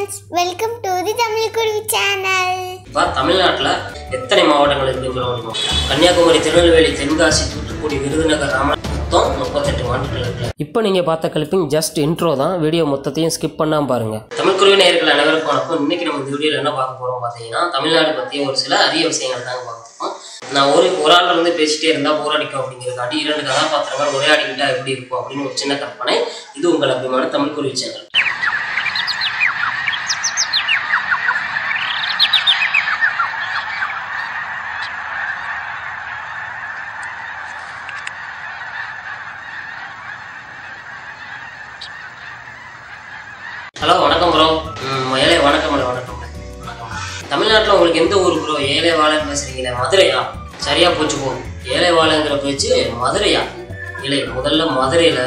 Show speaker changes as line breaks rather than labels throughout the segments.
friends welcome to the Tamil Kuruvi channel
இப்போ தமிழ்நாட்டில் எத்தனை மாவட்டங்கள் இருக்குன்னு சொல்ல முடியுமா கன்னியாகுமரி திருநெல்வேலி தென்காசி தூத்துக்குடி விருதுநகர் ராமநாதபுரம் மொத்தம் முப்பத்தெட்டு மாவட்டங்கள் இருக்கு இப்போ நீங்கள் பார்த்த கிளிப்பிங் ஜஸ்ட் இன்ட்ரோ தான் வீடியோ மொத்தத்தையும் ஸ்கிப் பண்ணாமல் பாருங்க தமிழ் குருவி நேயர்கள் அனைவருக்கும் வணக்கம் இன்னைக்கு நம்ம இந்த வீடியோவில் என்ன பார்க்க போகிறோம் பார்த்தீங்கன்னா தமிழ்நாடு பற்றிய ஒரு சில அரிய விஷயங்கள் தாங்க பார்க்க போகிறோம் நான் ஒரு ஒரு ஆள் இருந்து பேசிட்டே இருந்தால் போர் அடிக்கும் அப்படிங்கிறதுக்காண்டி இரண்டு கதாபாத்திரங்கள் ஒரே அடிக்கிட்டா எப்படி இருக்கும் அப்படின்னு ஒரு சின்ன கற்பனை இது உங்கள் அபிமான தமிழ் குருவி சேனல் ஹலோ வணக்கம் ப்ரோ ஏழை வணக்கம் இல்லை வணக்கம் வணக்கம் தமிழ்நாட்டில் உங்களுக்கு எந்த ஊர் ப்ரோ ஏழை வாழைன்னு பேசுறீங்களே மதுரையா சரியா போச்சு போ ஏழை வாழைங்கிற பேச்சு மதுரையா இல்லை முதல்ல மதுரையில்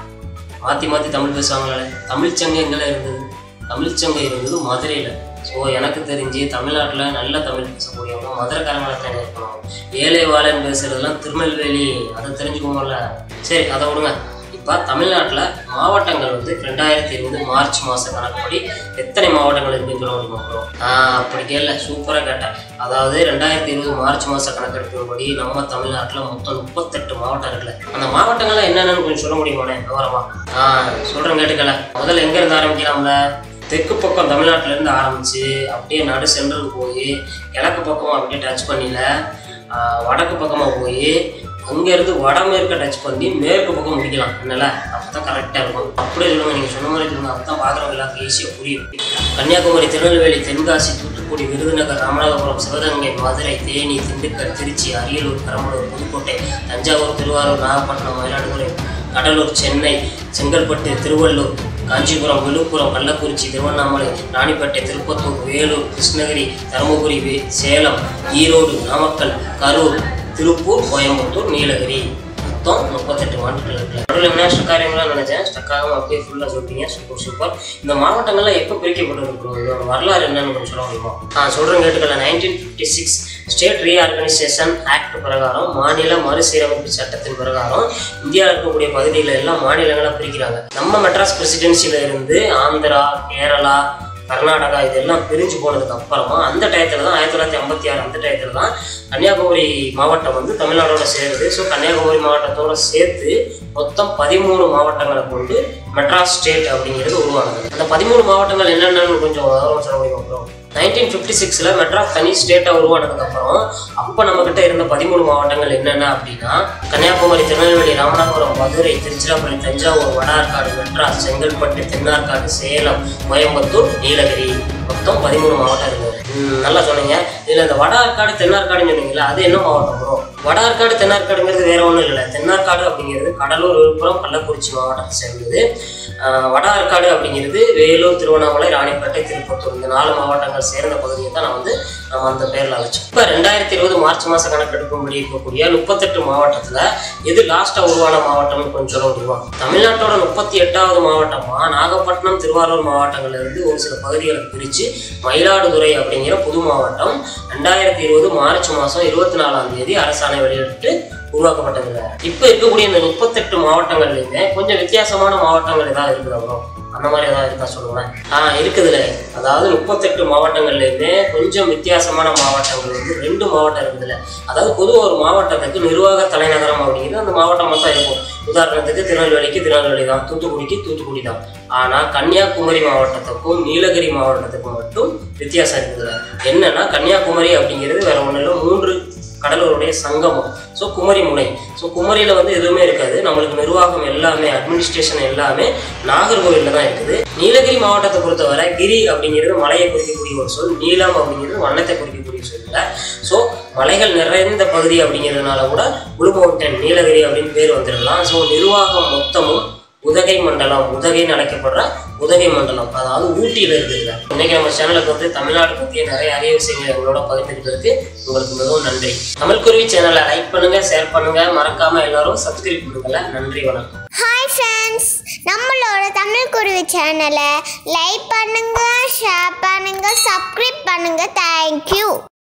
மாற்றி மாற்றி தமிழ் பேசுவாங்களே தமிழ்ச்சங்கம் எங்கே இருந்தது தமிழ்ச்சங்கம் இருந்தது மதுரையில் ஸோ எனக்கு தெரிஞ்சு தமிழ்நாட்டில் நல்ல தமிழ் பேசக்கூடியவங்க மதுரைக்காரங்களை தானே இருக்கணும் ஏழை வாழைன்னு பேசுறதெல்லாம் திருநெல்வேலி அதை தெரிஞ்சுக்கோங்கல்ல சரி அதை விடுங்க இப்போ தமிழ்நாட்டில் மாவட்டங்கள் வந்து ரெண்டாயிரத்தி இருபது மார்ச் மாத கணக்குப்படி எத்தனை மாவட்டங்கள் இருக்குன்னு சொல்ல முடியுமா ப்ரோ அப்படி கேட்கல சூப்பராக கேட்டேன் அதாவது ரெண்டாயிரத்தி இருபது மார்ச் மாத கணக்கெடுப்பின்படி நம்ம தமிழ்நாட்டில் மொத்தம் முப்பத்தெட்டு மாவட்டம் இருக்குல்ல அந்த மாவட்டங்கள்லாம் என்னென்னு கொஞ்சம் சொல்ல முடியுமாண்ணே விவரமா ஆ சொல்கிறேன் கேட்டுக்கல முதல்ல எங்கேருந்து ஆரம்பிக்கலாம்ல தெற்கு பக்கம் தமிழ்நாட்டுல இருந்து ஆரம்பிச்சு அப்படியே நடு சென்ட்ரல் போய் கிழக்கு பக்கம் அப்படியே டச் பண்ணில ஆஹ் வடக்கு பக்கமாக போய் அங்கேருந்து வடமேற்க டச் பண்ணி மேற்கு பக்கம் முடிக்கலாம் என்னல அப்போ தான் கரெக்டாக இருக்கும் அப்படியே சொல்லுங்க நீங்கள் சொன்ன மாதிரி சொல்லுங்க அப்போ தான் பார்க்குறவங்க எல்லாருக்கும் ஈஸியாக புரியும் கன்னியாகுமரி திருநெல்வேலி தென்காசி தூத்துக்குடி விருதுநகர் ராமநாதபுரம் சிவகங்கை மதுரை தேனி திண்டுக்கல் திருச்சி அரியலூர் பெரம்பலூர் புதுக்கோட்டை தஞ்சாவூர் திருவாரூர் நாகப்பட்டினம் மயிலாடுதுறை கடலூர் சென்னை செங்கல்பட்டு திருவள்ளூர் காஞ்சிபுரம் விழுப்புரம் கள்ளக்குறிச்சி திருவண்ணாமலை ராணிப்பேட்டை திருப்பத்தூர் வேலூர் கிருஷ்ணகிரி தருமபுரி வே- சேலம் ஈரோடு நாமக்கல் கரூர் திருப்பூர் கோயம்புத்தூர் நீலகிரி மொத்தம் முப்பத்தெட்டு மாவட்டங்கள் இருக்கு நடுவில் என்ன ஸ்டக் ஆகிறீங்களா நினைச்சேன் ஸ்டக் ஆகாம அப்படியே ஃபுல்லாக சொல்லிட்டீங்க சூப்பர் சூப்பர் இந்த மாவட்டங்கள்லாம் எப்போ பிரிக்கப்பட்டிருக்கும் இதோட வரலாறு என்னன்னு கொஞ்சம் சொல்ல முடியுமா ஆ சொல்கிறேன் கேட்டுக்கல nineteen fifty six state reorganisation act பிரகாரம் மாநில மறுசீரமைப்பு சட்டத்தின் பிரகாரம் இந்தியாவில் இருக்கக்கூடிய பகுதிகளை எல்லாம் மாநிலங்களா பிரிக்கிறாங்க நம்ம மெட்ராஸ் பிரசிடென்சில இருந்து ஆந்திரா கேரளா கர்நாடகா இதெல்லாம் பிரிஞ்சு போனதுக்கு அப்புறமா அந்த டயத்துல தான் ஆயிரத்தி தொள்ளாயிரத்தி ஐம்பத்தி ஆறு அந்த டயத்துல தான் கன்னியாகுமரி மாவட்டம் வந்து தமிழ்நாடோட சேருது ஸோ கன்னியாகுமரி மாவட்டத்தோட சேர்த்து மொத்தம் பதிமூணு மாவட்டங்களை கொண்டு மெட்ராஸ் ஸ்டேட் அப்படிங்கிறது உருவானது அந்த பதிமூணு மாவட்டங்கள் என்னென்னு கொஞ்சம் விவரம் சொல்ல முடியும் அப்புறம் நைன்டீன் ஃபிஃப்டி சிக்ஸில் மெட்ராஸ் தனி ஸ்டேட்டாக உருவானதுக்கப்புறம் அப்போ நம்மக்கிட்ட இருந்த பதிமூணு மாவட்டங்கள் என்னென்ன அப்படின்னா கன்னியாகுமரி திருநெல்வேலி ராமநாதபுரம் மதுரை திருச்சிராப்பள்ளி தஞ்சாவூர் வடார்காடு மெட்ராஸ் செங்கல்பட்டு தென்னார்காடு சேலம் கோயம்புத்தூர் நீலகிரி மொத்தம் பதிமூணு மாவட்டம் இருந்தது ம், நல்லா சொன்னீங்க இதில் இந்த வடார்காடு தென்னார்காடுன்னு சொன்னீங்களா அது என்ன மாவட்டம் ப்ரோ வடார்காடு தென்னார்காடுங்கிறது வேற ஒன்றும் இல்லை தென்னார்காடு அப்படிங்கிறது கடலூர் விழுப்புரம் கள்ளக்குறிச்சி மாவட்டத்தை சேர்ந்தது ஆஹ் வட ஆற்காடு அப்படிங்கிறது வேலூர் திருவண்ணாமலை ராணிப்பேட்டை திருப்பத்தூர் இந்த நாலு மாவட்டங்கள் சேர்ந்த பகுதியை தான் நான் வந்து நம்ம அந்த பேரில் அழைச்சோம் இப்போ ரெண்டாயிரத்தி இருபது மார்ச் மாதம் கணக்கெடுக்கும்படி இருக்கக்கூடிய முப்பத்தெட்டு மாவட்டத்தில் எது லாஸ்ட்டாக உருவான மாவட்டம்னு கொஞ்சம் சொல்ல முடியுமா தமிழ்நாட்டோட முப்பத்தி எட்டாவது மாவட்டமாக நாகப்பட்டினம் திருவாரூர் மாவட்டங்கள்ல இருந்து ஒரு சில பகுதிகளை பிரித்து மயிலாடுதுறை அப்படிங்கிற புது மாவட்டம் ரெண்டாயிரத்தி இருபது மார்ச் மாதம் இருபத்தி நாலாம் தேதி அரசாணை வெளியிட்டு உருவாக்கப்பட்டதில்ல இப்போ இருக்கக்கூடிய இந்த முப்பத்தெட்டு மாவட்டங்கள்லையுமே கொஞ்சம் வித்தியாசமான மாவட்டங்கள் ஏதாவது இருக்குது அப்புறம் அந்த மாதிரி ஏதாவது இருக்கா சொல்லுங்களேன் ஆ இருக்குதுல்ல அதாவது முப்பத்தெட்டு மாவட்டங்கள்லையுமே கொஞ்சம் வித்தியாசமான மாவட்டங்கள் வந்து ரெண்டு மாவட்டம் இருக்குதுல்ல அதாவது பொதுவாக ஒரு மாவட்டத்துக்கு நிர்வாக தலைநகரம் அப்படிங்கிறது அந்த மாவட்டம் மொத்தம் இருக்கும் உதாரணத்துக்கு திருநெல்வேலிக்கு திருநெல்வேலி தான் தூத்துக்குடிக்கு தூத்துக்குடி தான் ஆனால் கன்னியாகுமரி மாவட்டத்துக்கும் நீலகிரி மாவட்டத்துக்கும் மட்டும் வித்தியாசம் இருக்குதுல்ல என்னன்னா கன்னியாகுமரி அப்படிங்கிறது வேற ஒன்றும் இல்லை மூன்று கடலூருடைய சங்கமம் ஸோ குமரி முனை ஸோ குமரியில் வந்து எதுவுமே இருக்காது நம்மளுக்கு நிர்வாகம் எல்லாமே அட்மினிஸ்ட்ரேஷன் எல்லாமே நாகர்கோவிலில் தான் இருக்குது நீலகிரி மாவட்டத்தை பொறுத்தவரை கிரி அப்படிங்கிறது மலையை குறிக்கக்கூடிய ஒரு சொல் நீலம் அப்படிங்கிறது வண்ணத்தை குறிக்கக்கூடிய சொல்ல ஸோ மலைகள் நிறைந்த பகுதி அப்படிங்கிறதுனால கூட ப்ளூ மவுண்டன் நீலகிரி அப்படின்னு பேர் வந்துடலாம் ஸோ நிர்வாகம் மொத்தமும் உதகை மண்டலம் உதகைன்னு அழைக்கப்படுற உதகை மண்டலம் அதாவது ஊட்டியில் இருக்குதுங்க இன்னைக்கு நம்ம சேனலுக்கு வந்து தமிழ்நாடு பற்றிய நிறைய அரிய விஷயங்களை எங்களோட பகிர்ந்துக்கிறதுக்கு உங்களுக்கு மிகவும் நன்றி தமிழ் குருவி சேனலை லைக் பண்ணுங்க ஷேர் பண்ணுங்க மறக்காம எல்லாரும் சப்ஸ்கிரைப் பண்ணுங்கல்ல நன்றி வணக்கம்
ஹாய் ஃப்ரெண்ட்ஸ் நம்மளோட தமிழ் குருவி சேனலை லைக் பண்ணுங்க ஷேர் பண்ணுங்க சப்ஸ்கிரைப் பண்ணுங்க தேங்க்யூ